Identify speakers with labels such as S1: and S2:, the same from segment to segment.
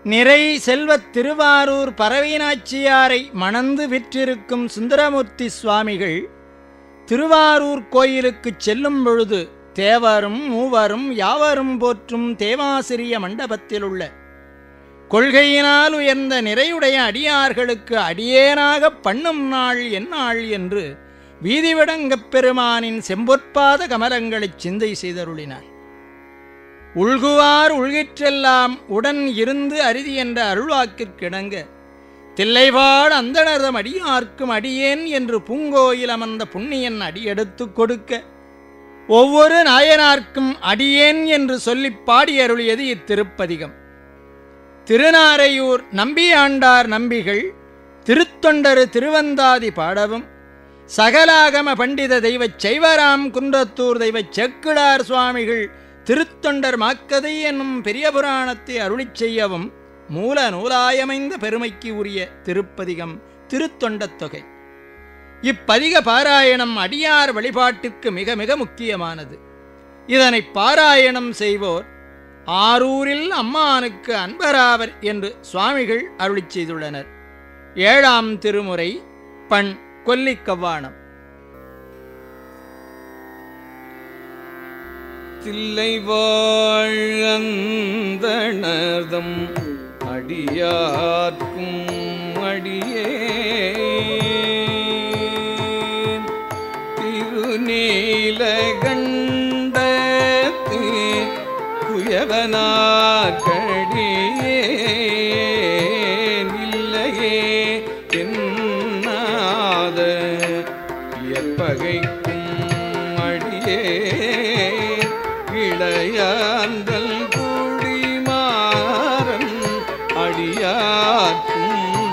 S1: நிறை செல்வத் திருவாரூர் பரவீனாச்சியாரை மணந்து விற்றிருக்கும் சுந்தரமூர்த்தி சுவாமிகள் திருவாரூர் கோயிலுக்குச் செல்லும் பொழுது தேவரும் மூவரும் யாவரும் போற்றும் தேவாசிரிய மண்டபத்திலுள்ள கொள்கையினால் உயர்ந்த நிறையுடைய அடியார்களுக்கு அடியேனாகப் பண்ணும் நாள் எந்நாள் என்று வீதிவிடங்கப் பெருமானின் செம்பொற்பாத கமலங்களைச் சிந்தை செய்தருளினார் உள்குவார் உள்கிற்றெல்லாம் உடன் இருந்து அரிதி என்ற அருள்வாக்கிற்கிணங்க தில்லைவாழ் அந்தணர்தம் அடியார்க்கும் அடியேன் என்று பூங்கோயில் அமர்ந்த புண்ணியன் அடியெடுத்துக் கொடுக்க ஒவ்வொரு நாயனார்க்கும் அடியேன் என்று சொல்லிப் பாடி அருளியது இத்திருப்பதிகம் திருநாரையூர் நம்பியாண்டார் நம்பிகள் திருத்தொண்டரு திருவந்தாதி பாடவும் சகலாகம பண்டித தெய்வச் சைவராம் குன்றத்தூர் தெய்வச் செக்கிழார் சுவாமிகள் திருத்தொண்டர் மாக்கதை என்னும் பெரிய புராணத்தை அருளிச் செய்யவும் மூல நூலாயமைந்த பெருமைக்கு உரிய திருப்பதிகம் திருத்தொண்டத் தொகை இப்பதிக பாராயணம் அடியார் வழிபாட்டிற்கு மிக மிக முக்கியமானது இதனை பாராயணம் செய்வோர் ஆரூரில் அம்மானுக்கு அன்பராவர் என்று சுவாமிகள் அருளிச் செய்துள்ளனர் ஏழாம் திருமுறை பண் கொல்லிக்கவ்வாணம்
S2: தில்லை வாழந்தனர்தம் அடியார்க்கும் அடியே திருநீலகண்டத்து குயவனார்கடியே இல்லையே என்னாத எப்பகைக்கும் அடியே இளையாந்தல் குடிமாறன் அடியார்க்கும்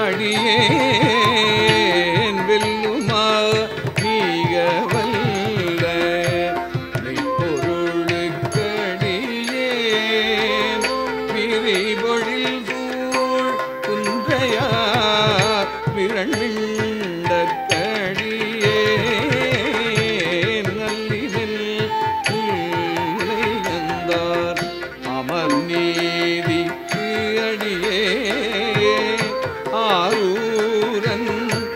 S2: அடியேன் வெல்லுமா நீக வல்ல மெய்ப்பொருளுக்கடியேன் விரிபொழில் சூழ் குன்றையார் விரண்மிண்டற்கடியேன் நல்லினில் இளையந்தார் அமர் நீதிக்கு அடியே ஆரூரன்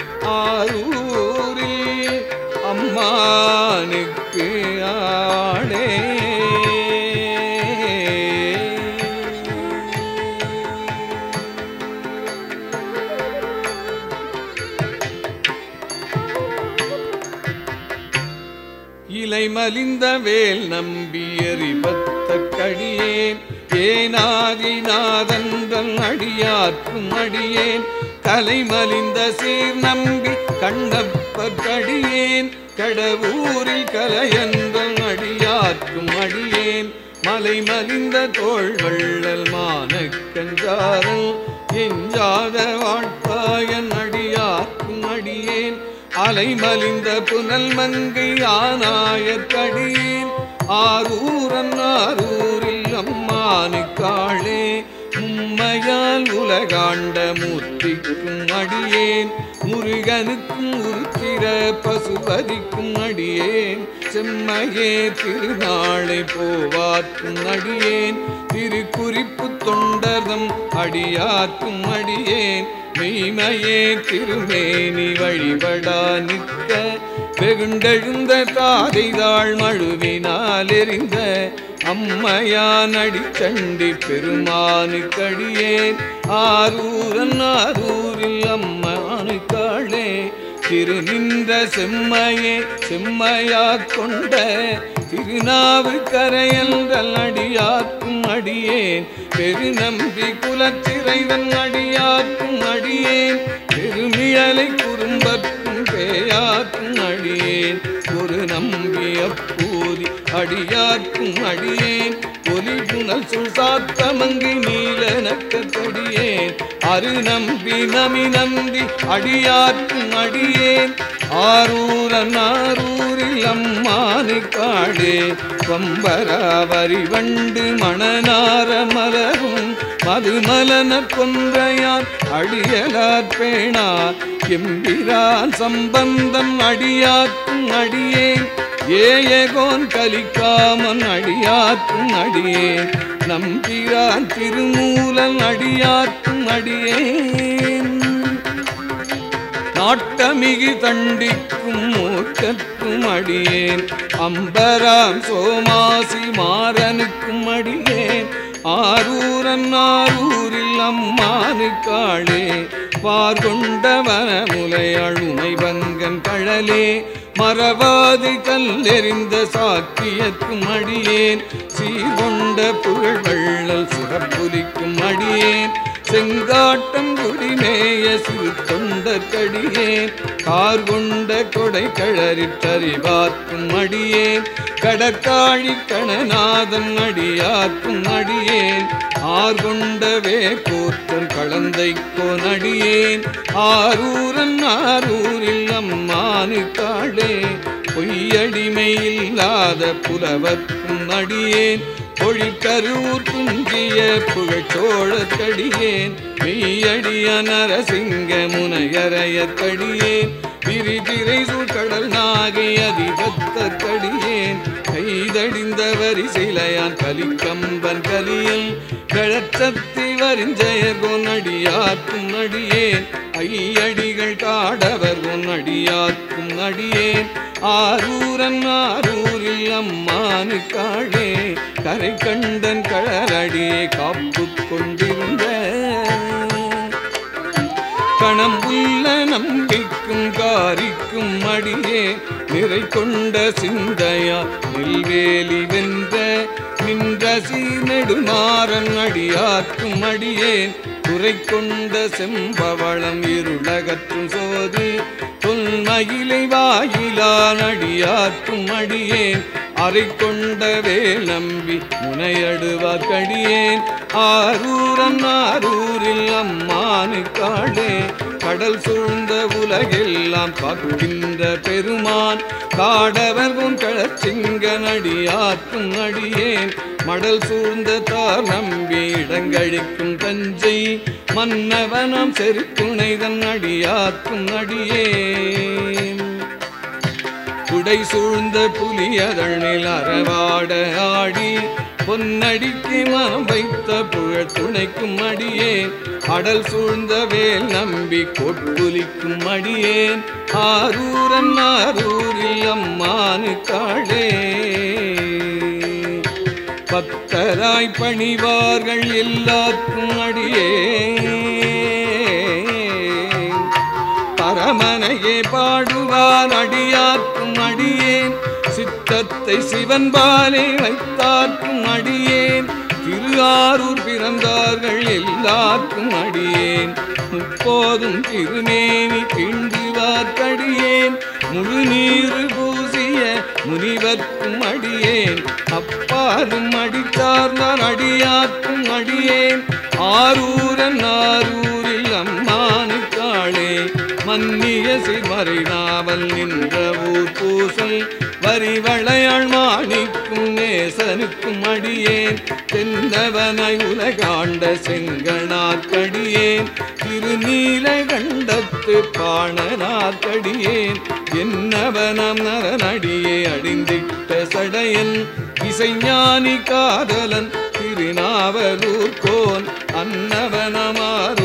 S2: ஆரூரில் அம்மானுக்கு ஆளே இலை மலிந்த வேல் நம்பி எறிபத்த கடியேன் ஏனாதிநாதன்றன் அடியார்க்கும் அடியேன் கலை மலிந்த சீர் நம்பி கண்ணப்பர் கடியேன் கடவுரில் கலையன்றன் அடியார்க்கும் அடியேன் மலை மலிந்த தோள் வள்ளல் மானக்கஞ்சாரல் எஞ்சாத வாழ்த்தாயன் அடியார்க்கும் அடியேன் அலை மலிந்த புனல் மங்கை ஆனாயற்கடியேன் ஆரூரன் ஆரூரில் அம்மானுக்காளே உம்மையால் உலகாண்ட மூர்த்திக்கும் அடியேன் முருகனுக்கும் உருத்திர பசுபதிக்கும் அடியேன் செம்மையே திருநாளை போவார்க்கும் அடியேன் திருக்குறிப்பு தொண்டர்தம் அடியார்க்கும் அடியேன் மெய்மையே திருமேனி வழிபடா நிற்க வெகுண்டெழுந்த தாதைதாள் மழுவினால் எறிந்த அம்மையான் அடிச்சண்டி பெருமானுக்கடியேன் ஆரூரன் ஆரூரில் அம்மானுக்காளே திருநின்ற செம்மையே செம்மையாக் கொண்ட திருநாவுக்கரையன்றல் அடியார்க்கும் அடியேன் பெருநம்பி குலத்திரைவன் அடியார்க்கும் அடியேன் பெருமிழலை குறும்பர்க்கும் பேயார்க்கும் அடியேன் ஒரு நம்பி அப்பூதி அடியார்க்கும் அடியேன் ஒலி புனல் சுசாத்தமங்கி நீல நக்கத்தடியேன் அரு நம்பி நமி நந்தி அடியார்க்கும் அடியேன் ஆரூரன் ஆரூரில் அம்மானு காடே கொம்பராவரி வண்டு மணநார மலரும் மதுமலன கொன்றையார் அடியலார் பேணார் எம்பிரான் சம்பந்தம் அடியார்க்கும் அடியேன் ஏயகோன் கலிக்காமன் அடியார்க்கும் அடியேன் நம்பிரான் திருமூலன் அடியார்க்கும் அடியேன் நாட்டமிகு தண்டிக்கும் மூர்க்கத்தும் அடியேன் அம்பராம் சோமாசி மாறனுக்கும் அடியேன் ஆரூரன் ஆரூரில் அம்மானு காளே பார்கொண்டவன முலை அழுமை வங்கன் கழலே மறவாது கல்லெறிந்த சாக்கியத்தும் அடியேன் சீர்கொண்ட புகழ்வள்ளல் சிறப்புலிக்கும் அடியேன் செங்காட்டம் குடிமேய சிறு தொண்டற்கடியேன் கார் கொண்ட கொடை கழறிற்றறிவார்க்கும் அடியேன் கடற்காழி கணநாதன் அடியார்க்கும் அடியேன் ஆர் கொண்டவே கூத்தன் கலந்தை கோனடியேன் ஆரூரன் ஆரூரில் அம்மானு காளே பொய்யடிமை இல்லாத புலவர்க்கும் அடியேன் பொழிக்கருவூர் துஞ்சிய புகழ்ச்சோழக்கடியேன் மெய்யடிய நரசிங்க முனையரையற்கடியேன் விரிதிரை சூழ்கடல் நாகை அதிபத்தற்கடியேன் கைதடிந்த வரிசைலையான் கலிக்கம்பன் கலியல் கிழச்சத்தி வரிஞ்சயர் கொன்னடியார்க்கும் அடியேன் ஐயடிகள் காடவர் கொன்னடியார்க்கும் அடியேன் ஆரூரன் ஆரூரில் அம்மானு காளே கரை கண்டன் கழலடியே காப்பு கொண்டிருந்த கணம்புள்ள நம்பிக்கும் காரிக்கும் அடியே நிறை கொண்ட சிந்தையா நெல்வேலி வென்ற நின்ற சீர்நெடுமாறன் அடியார்க்கும் அடியேன் குறை கொண்ட செம்பவளம் இருளகற்றும் சோதி தொன்மயிலை வாயிலான் அடியார்க்கும் அடியேன் அறை கொண்ட வேல் நம்பி முனையடுவார்க்கடியேன் ஆரூரன் ஆரூரில் அம்மானு காடே கடல் சூழ்ந்த உலகெல்லாம் காக்கின்ற பெருமான் காடவர் உன் கழச்சிங்க நடியாக்கும் அடியேன் மடல் சூழ்ந்த தார் நம்பி இடங்கழிக்கும் தஞ்சை மன்னவனம் செருக்குணைதன் அடியாக்கும் அடியேன் குடை சூழ்ந்த புலியதழில் அறவாட ஆடி பொன்னடிக்கு மனம் வைத்த புகழ் துணைக்கும் அடியேன் அடல் சூழ்ந்த வேல் நம்பி கொட்புலிக்கும் அடியேன் ஆரூரன் ஆரூரில் அம்மானு காளே பக்தராய் பணிவார்கள் எல்லாருக்கும் அடியே பரமனையே பாடுவார் அடியார்க்கும் அடியேன் சித்தத்தை சிவன் பாலே வைத்தார்க்கும் அடியேன் திருஆரூர் பிறந்தார்கள் எல்லாருக்கும் அடியேன் முப்போதும் திருநேவி கிண்டுவார்க்கடியேன் முழு நீரு பூசிய முனிவர்க்கும் அடியேன் அப்பாலும் அடித்தார் நான் அடியார்க்கும் அடியேன் ஆரூரன் ஆரூரில் அம்மானு காளே மன்னிய சிறுமறை நாவல் நின்ற ஊர் பூசல் வரி வளையாள் மாணிக்கும் நேசனுக்கும் அடியேன் தென்னவனாய் உலகாண்ட செங்கனார்க்கடியேன் திருநீல கண்டத்து பாணனார்க்கடியேன் என்னவனம் நரனடியே அடிந்திட்ட சடையன் இசைஞானி காதலன் திருநாவலூர் கோன் அன்னவனமாத